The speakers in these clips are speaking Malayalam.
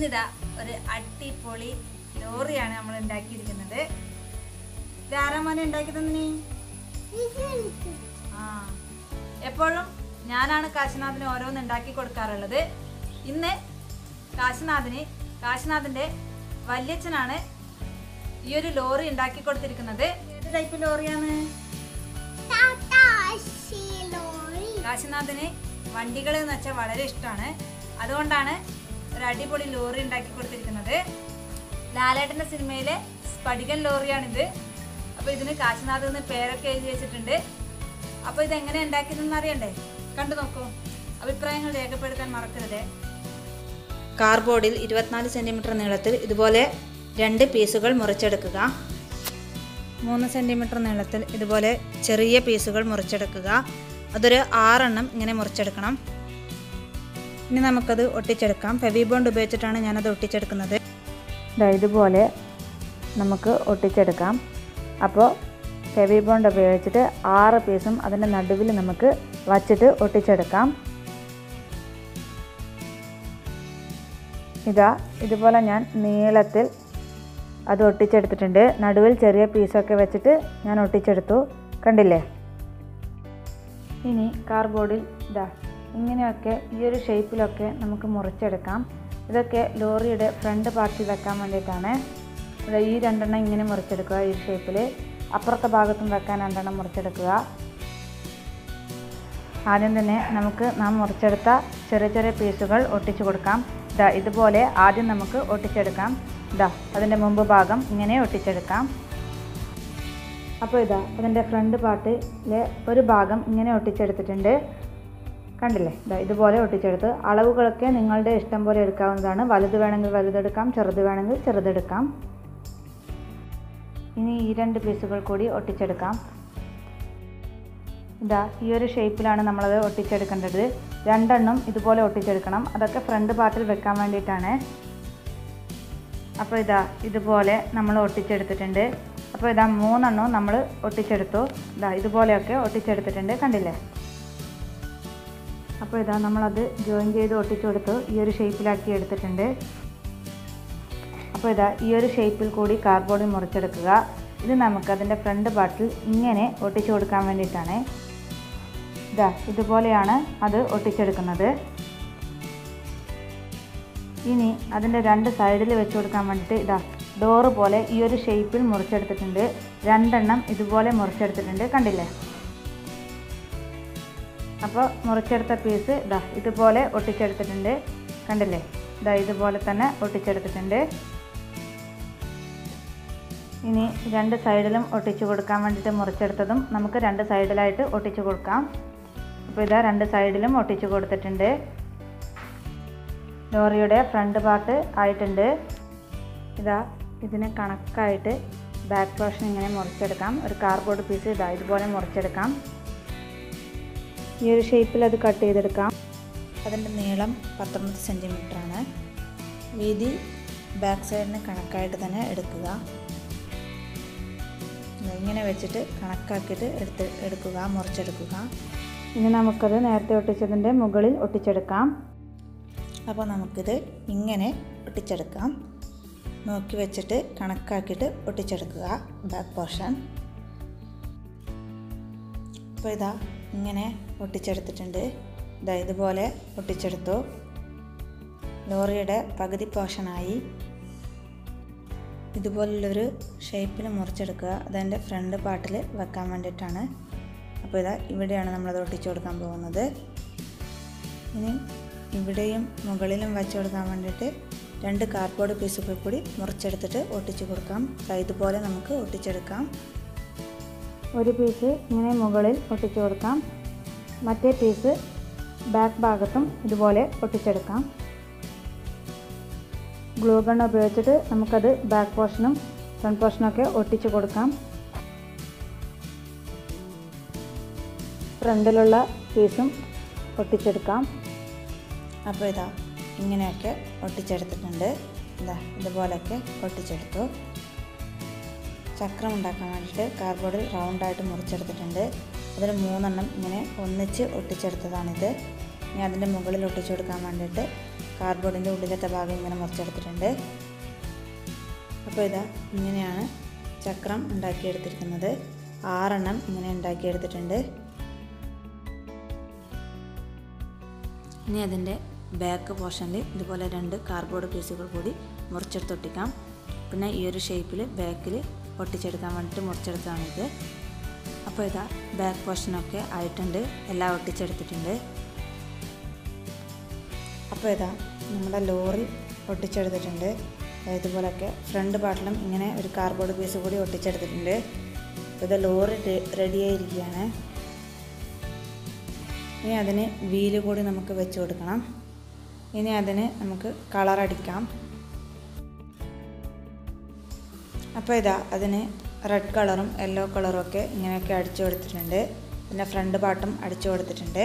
ഇന്നിതാ ഒരു അടിപൊളി ലോറിയാണ് നമ്മൾ ഉണ്ടാക്കിയിരിക്കുന്നത് ഇതാരാമോനെ ഉണ്ടാക്കി തന്നെ ആ എപ്പോഴും ഞാനാണ് കാശിനാഥിന് ഓരോന്ന് ഉണ്ടാക്കി കൊടുക്കാറുള്ളത് ഇന്ന് കാശിനാഥിന് കാശിനാഥിന്റെ വല്യച്ഛനാണ് ഈ ഒരു ലോറി ഉണ്ടാക്കി കൊടുത്തിരിക്കുന്നത് ഏത് ടൈപ്പ് ലോറിയാണ് കാശിനാഥിന് വണ്ടികൾ എന്ന് വെച്ചാൽ വളരെ ഇഷ്ടമാണ് അതുകൊണ്ടാണ് ഒരു അടിപൊളി ലോറി ഉണ്ടാക്കി കൊടുത്തിരിക്കുന്നത് ലാലേട്ടന്റെ സിനിമയിലെ സ്പടികൻ ലോറിയാണിത് അപ്പോൾ ഇതിന് കാശിനാഥ് എന്ന് പേരൊക്കെ എഴുതി വെച്ചിട്ടുണ്ട് അപ്പോൾ ഇത് എങ്ങനെ ഉണ്ടാക്കിയതെന്ന് അറിയണ്ടേ കണ്ടു നോക്കൂ അഭിപ്രായങ്ങൾ രേഖപ്പെടുത്താൻ മറക്കരുത് കാർബോർഡിൽ ഇരുപത്തിനാല് സെൻറ്റിമീറ്റർ നീളത്തിൽ ഇതുപോലെ രണ്ട് പീസുകൾ മുറിച്ചെടുക്കുക മൂന്ന് സെൻറ്റിമീറ്റർ നീളത്തിൽ ഇതുപോലെ ചെറിയ പീസുകൾ മുറിച്ചെടുക്കുക അതൊരു ആറെണ്ണം ഇങ്ങനെ മുറിച്ചെടുക്കണം ഇനി നമുക്കത് ഒട്ടിച്ചെടുക്കാം ഫെവി ബോണ്ട് ഉപയോഗിച്ചിട്ടാണ് ഞാനത് ഒട്ടിച്ചെടുക്കുന്നത് ദാ ഇതുപോലെ നമുക്ക് ഒട്ടിച്ചെടുക്കാം അപ്പോൾ ഫെവി ബോണ്ട് ഉപയോഗിച്ചിട്ട് ആറ് പീസും അതിൻ്റെ നടുവിൽ നമുക്ക് വച്ചിട്ട് ഒട്ടിച്ചെടുക്കാം ഇതാ ഇതുപോലെ ഞാൻ നീളത്തിൽ അത് ഒട്ടിച്ചെടുത്തിട്ടുണ്ട് നടുവിൽ ചെറിയ പീസൊക്കെ വെച്ചിട്ട് ഞാൻ ഒട്ടിച്ചെടുത്തു കണ്ടില്ലേ ഇനി കാർബോർഡിൽ ഇതാ ഇങ്ങനെയൊക്കെ ഈ ഒരു ഷേപ്പിലൊക്കെ നമുക്ക് മുറിച്ചെടുക്കാം ഇതൊക്കെ ലോറിയുടെ ഫ്രണ്ട് പാർട്ടിൽ വെക്കാൻ വേണ്ടിയിട്ടാണ് ഇവിടെ ഈ രണ്ടെണ്ണം ഇങ്ങനെ മുറിച്ചെടുക്കുക ഈ ഷേപ്പിൽ അപ്പുറത്തെ ഭാഗത്തും വെക്കാൻ രണ്ടെണ്ണം മുറിച്ചെടുക്കുക ആദ്യം തന്നെ നമുക്ക് നാം മുറിച്ചെടുത്ത ചെറിയ ചെറിയ പീസുകൾ ഒട്ടിച്ചു കൊടുക്കാം ഇതാ ഇതുപോലെ ആദ്യം നമുക്ക് ഒട്ടിച്ചെടുക്കാം ഇതാ അതിൻ്റെ മുമ്പ് ഭാഗം ഇങ്ങനെ ഒട്ടിച്ചെടുക്കാം അപ്പോൾ ഇതാ അതിൻ്റെ ഫ്രണ്ട് പാർട്ടിലെ ഒരു ഭാഗം ഇങ്ങനെ ഒട്ടിച്ചെടുത്തിട്ടുണ്ട് കണ്ടില്ലേ ഇതാ ഇതുപോലെ ഒട്ടിച്ചെടുത്ത് അളവുകളൊക്കെ നിങ്ങളുടെ ഇഷ്ടം പോലെ എടുക്കാവുന്നതാണ് വലുത് വേണമെങ്കിൽ വലുതെടുക്കാം ചെറുത് വേണമെങ്കിൽ ചെറുതെടുക്കാം ഇനി ഈ രണ്ട് പീസുകൾ കൂടി ഒട്ടിച്ചെടുക്കാം ഇതാ ഈ ഒരു ഷേപ്പിലാണ് നമ്മളത് ഒട്ടിച്ചെടുക്കേണ്ടത് രണ്ടെണ്ണം ഇതുപോലെ ഒട്ടിച്ചെടുക്കണം അതൊക്കെ ഫ്രണ്ട് പാർട്ടിൽ വെക്കാൻ വേണ്ടിയിട്ടാണ് അപ്പോൾ ഇതാ ഇതുപോലെ നമ്മൾ ഒട്ടിച്ചെടുത്തിട്ടുണ്ട് അപ്പോൾ ഇതാ മൂന്നെണ്ണവും നമ്മൾ ഒട്ടിച്ചെടുത്തു ഇതാ ഇതുപോലെയൊക്കെ ഒട്ടിച്ചെടുത്തിട്ടുണ്ട് കണ്ടില്ലേ അപ്പോൾ ഇതാ നമ്മളത് ജോയിൻ ചെയ്ത് ഒട്ടിച്ചു കൊടുത്തു ഈ ഒരു ഷേപ്പിലാക്കി എടുത്തിട്ടുണ്ട് അപ്പോൾ ഇതാ ഈ ഒരു ഷേപ്പിൽ കൂടി കാർഡ്ബോർഡ് മുറിച്ചെടുക്കുക ഇത് നമുക്ക് അതിൻ്റെ ഫ്രണ്ട് പാർട്ടിൽ ഇങ്ങനെ ഒട്ടിച്ചു കൊടുക്കാൻ വേണ്ടിയിട്ടാണ് ഇതാ ഇതുപോലെയാണ് അത് ഒട്ടിച്ചെടുക്കുന്നത് ഇനി അതിൻ്റെ രണ്ട് സൈഡിൽ വെച്ച് കൊടുക്കാൻ വേണ്ടിയിട്ട് ഇതാ ഡോറ് പോലെ ഈ ഒരു ഷേപ്പിൽ മുറിച്ചെടുത്തിട്ടുണ്ട് രണ്ടെണ്ണം ഇതുപോലെ മുറിച്ചെടുത്തിട്ടുണ്ട് കണ്ടില്ലേ അപ്പോൾ മുറിച്ചെടുത്ത പീസ് ഇതാ ഇതുപോലെ ഒട്ടിച്ചെടുത്തിട്ടുണ്ട് കണ്ടില്ലേ ഇതാ ഇതുപോലെ തന്നെ ഒട്ടിച്ചെടുത്തിട്ടുണ്ട് ഇനി രണ്ട് സൈഡിലും ഒട്ടിച്ചു കൊടുക്കാൻ വേണ്ടിയിട്ട് മുറിച്ചെടുത്തതും നമുക്ക് രണ്ട് സൈഡിലായിട്ട് ഒട്ടിച്ചു കൊടുക്കാം അപ്പോൾ ഇതാ രണ്ട് സൈഡിലും ഒട്ടിച്ചു കൊടുത്തിട്ടുണ്ട് ലോറിയുടെ ഫ്രണ്ട് പാർട്ട് ആയിട്ടുണ്ട് ഇതാ ഇതിന് കണക്കായിട്ട് ബാക്ക് പോർഷൻ ഇങ്ങനെ മുറിച്ചെടുക്കാം ഒരു കാർഡ്ബോർഡ് പീസ് ഇതാ ഇതുപോലെ മുറിച്ചെടുക്കാം ഈ ഒരു ഷേപ്പിൽ അത് കട്ട് ചെയ്തെടുക്കാം അതിൻ്റെ നീളം പത്തൊമ്പത് സെൻറ്റിമീറ്റർ ആണ് വീതി ബാക്ക് സൈഡിന് കണക്കായിട്ട് തന്നെ എടുക്കുക ഇങ്ങനെ വെച്ചിട്ട് കണക്കാക്കിയിട്ട് എടുത്ത് എടുക്കുക മുറിച്ചെടുക്കുക ഇനി നമുക്കത് നേരത്തെ ഒട്ടിച്ചതിൻ്റെ മുകളിൽ ഒട്ടിച്ചെടുക്കാം അപ്പോൾ നമുക്കിത് ഇങ്ങനെ ഒട്ടിച്ചെടുക്കാം നോക്കി വെച്ചിട്ട് കണക്കാക്കിയിട്ട് ഒട്ടിച്ചെടുക്കുക ബാക്ക് പോർഷൻ അപ്പോൾ ഇതാ ഇങ്ങനെ ഒട്ടിച്ചെടുത്തിട്ടുണ്ട് ഇതാ ഇതുപോലെ ഒട്ടിച്ചെടുത്തു ലോറിയുടെ പകുതി പോർഷനായി ഇതുപോലുള്ളൊരു ഷേപ്പിൽ മുറിച്ചെടുക്കുക അതെൻ്റെ ഫ്രണ്ട് പാർട്ടിൽ വെക്കാൻ വേണ്ടിയിട്ടാണ് അപ്പോൾ ഇതാ ഇവിടെയാണ് നമ്മളത് ഒട്ടിച്ചു കൊടുക്കാൻ പോകുന്നത് ഇനി ഇവിടെയും മുകളിലും വെച്ച് കൊടുക്കാൻ വേണ്ടിയിട്ട് രണ്ട് കാർഡ്ബോർഡ് പീസുകൾ കൂടി മുറിച്ചെടുത്തിട്ട് ഒട്ടിച്ചു കൊടുക്കാം ദാ ഇതുപോലെ നമുക്ക് ഒട്ടിച്ചെടുക്കാം ഒരു പീസ് ഇങ്ങനെ മുകളിൽ ഒട്ടിച്ചു കൊടുക്കാം മറ്റേ പീസ് ബാക്ക് ഭാഗത്തും ഇതുപോലെ ഒട്ടിച്ചെടുക്കാം ഗ്ലൂ ഗൺ ഉപയോഗിച്ചിട്ട് നമുക്കത് ബാക്ക് പോർഷനും ഫ്രണ്ട് പോർഷനൊക്കെ ഒട്ടിച്ചു കൊടുക്കാം ഫ്രണ്ടിലുള്ള പീസും ഒട്ടിച്ചെടുക്കാം അപ്പോൾ ഇതാ ഇങ്ങനെയൊക്കെ ഒട്ടിച്ചെടുത്തിട്ടുണ്ട് ഇതാ ഇതുപോലെയൊക്കെ ഒട്ടിച്ചെടുത്തു ചക്രം ഉണ്ടാക്കാൻ വേണ്ടിയിട്ട് കാർഡ്ബോർഡിൽ റൗണ്ടായിട്ട് മുറിച്ചെടുത്തിട്ടുണ്ട് അതിൽ മൂന്നെണ്ണം ഇങ്ങനെ ഒന്നിച്ച് ഒട്ടിച്ചെടുത്തതാണിത് ഇനി അതിൻ്റെ മുകളിൽ ഒട്ടിച്ചു കൊടുക്കാൻ വേണ്ടിയിട്ട് കാർഡ്ബോർഡിൻ്റെ ഉള്ളിലത്തെ ഭാഗം ഇങ്ങനെ മുറിച്ചെടുത്തിട്ടുണ്ട് അപ്പോൾ ഇതാ ഇങ്ങനെയാണ് ചക്രം ഉണ്ടാക്കിയെടുത്തിരിക്കുന്നത് ആറെണ്ണം ഇങ്ങനെ ഉണ്ടാക്കിയെടുത്തിട്ടുണ്ട് ഇനി അതിൻ്റെ ബാക്ക് പോർഷനിൽ ഇതുപോലെ രണ്ട് കാർഡ്ബോർഡ് പീസുകൾ കൂടി മുറിച്ചെടുത്തൊട്ടിക്കാം പിന്നെ ഈ ഒരു ഷേപ്പിൽ ബാക്കിൽ ഒട്ടിച്ചെടുക്കാൻ വേണ്ടിയിട്ട് മുറിച്ചെടുത്തതാണിത് അപ്പോൾ ഇതാ ബാക്ക് പോർഷനൊക്കെ ആയിട്ടുണ്ട് എല്ലാം ഒട്ടിച്ചെടുത്തിട്ടുണ്ട് അപ്പോൾ ഇതാ നമ്മുടെ ലോറി ഒട്ടിച്ചെടുത്തിട്ടുണ്ട് ഇതുപോലൊക്കെ ഫ്രണ്ട് പാർട്ടിലും ഇങ്ങനെ ഒരു കാർഡ്ബോർഡ് പീസ് കൂടി ഒട്ടിച്ചെടുത്തിട്ടുണ്ട് അപ്പോൾ ഇത് ലോറി റെഡി ആയിരിക്കുകയാണ് ഇനി അതിന് വീല് കൂടി നമുക്ക് വെച്ച് കൊടുക്കണം ഇനി അതിന് നമുക്ക് കളർ അടിക്കാം അപ്പോൾ ഇതാ അതിന് റെഡ് കളറും യെല്ലോ കളറും ഒക്കെ ഇങ്ങനെയൊക്കെ അടിച്ചു കൊടുത്തിട്ടുണ്ട് പിന്നെ ഫ്രണ്ട് പാർട്ടും അടിച്ചു കൊടുത്തിട്ടുണ്ട്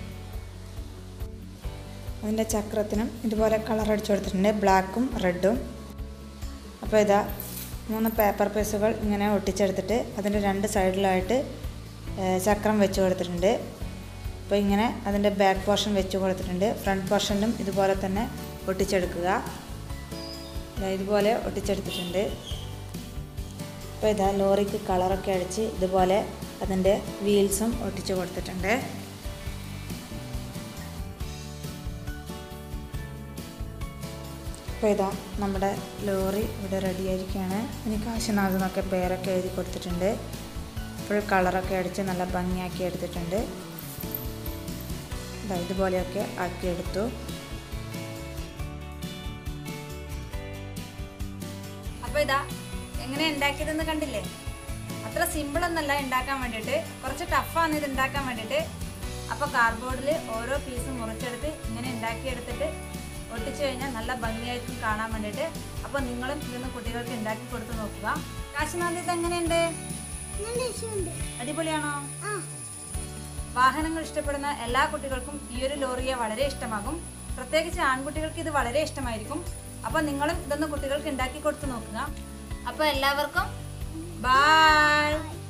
അതിൻ്റെ ചക്രത്തിനും ഇതുപോലെ കളർ അടിച്ചു കൊടുത്തിട്ടുണ്ട് ബ്ലാക്കും റെഡും അപ്പോൾ ഇതാ മൂന്ന് പേപ്പർ പീസുകൾ ഇങ്ങനെ ഒട്ടിച്ചെടുത്തിട്ട് അതിൻ്റെ രണ്ട് സൈഡിലായിട്ട് ഏഹ്, ചക്രം വെച്ച് കൊടുത്തിട്ടുണ്ട് അപ്പോൾ ഇങ്ങനെ അതിൻ്റെ ബാക്ക് പോർഷൻ വെച്ച് കൊടുത്തിട്ടുണ്ട് ഫ്രണ്ട് പോർഷനിലും ഇതുപോലെ തന്നെ ഒട്ടിച്ചെടുക്കുക ദാ ഇതുപോലെ ഒട്ടിച്ചെടുത്തിട്ടുണ്ട് അപ്പോൾ ഇതാ ലോറിക്ക് കളറൊക്കെ അടിച്ച് ഇതുപോലെ അതിൻ്റെ വീൽസും ഒട്ടിച്ച് കൊടുത്തിട്ടുണ്ട് അപ്പോൾ ഇതാ നമ്മുടെ ലോറി ഇവിടെ റെഡി ആയിരിക്കുകയാണ് ഇനി കാശിനാഥ് എന്നൊക്കെ പേരൊക്കെ എഴുതി കൊടുത്തിട്ടുണ്ട് ഫുൾ കളറൊക്കെ അടിച്ച് നല്ല ഭംഗിയാക്കി എടുത്തിട്ടുണ്ട് ഇതാ ഇതുപോലെയൊക്കെ ആക്കിയെടുത്തു അപ്പോൾ ഇതാ എങ്ങനെ ഉണ്ടാക്കിയതെന്ന് കണ്ടില്ലേ അത്ര സിമ്പിൾ ഒന്നല്ല ഉണ്ടാക്കാൻ വേണ്ടിയിട്ട് കുറച്ച് ടഫാണ് ഇത് ഉണ്ടാക്കാൻ വേണ്ടിയിട്ട് അപ്പോൾ കാർഡ്ബോർഡിൽ ഓരോ പീസ് മുറിച്ചെടുത്ത് ഇങ്ങനെ ഉണ്ടാക്കിയെടുത്തിട്ട് ഒട്ടിച്ചു കഴിഞ്ഞാൽ നല്ല ഭംഗിയായിരിക്കും കാണാൻ വേണ്ടിയിട്ട് അപ്പോൾ നിങ്ങളും ഇതൊന്ന് കുട്ടികൾക്ക് ഉണ്ടാക്കി കൊടുത്ത് നോക്കുക കാശിനാഥ് ഇത് എങ്ങനെയുണ്ട് അടിപൊളിയാണോ വാഹനങ്ങൾ ഇഷ്ടപ്പെടുന്ന എല്ലാ കുട്ടികൾക്കും ഈ ഒരു ലോറിയെ വളരെ ഇഷ്ടമാകും പ്രത്യേകിച്ച് ആൺകുട്ടികൾക്ക് ഇത് വളരെ ഇഷ്ടമായിരിക്കും അപ്പോൾ നിങ്ങളും ഇതൊന്ന് കുട്ടികൾക്ക് ഉണ്ടാക്കി കൊടുത്തു നോക്കുക അപ്പോൾ എല്ലാവർക്കും ബായ്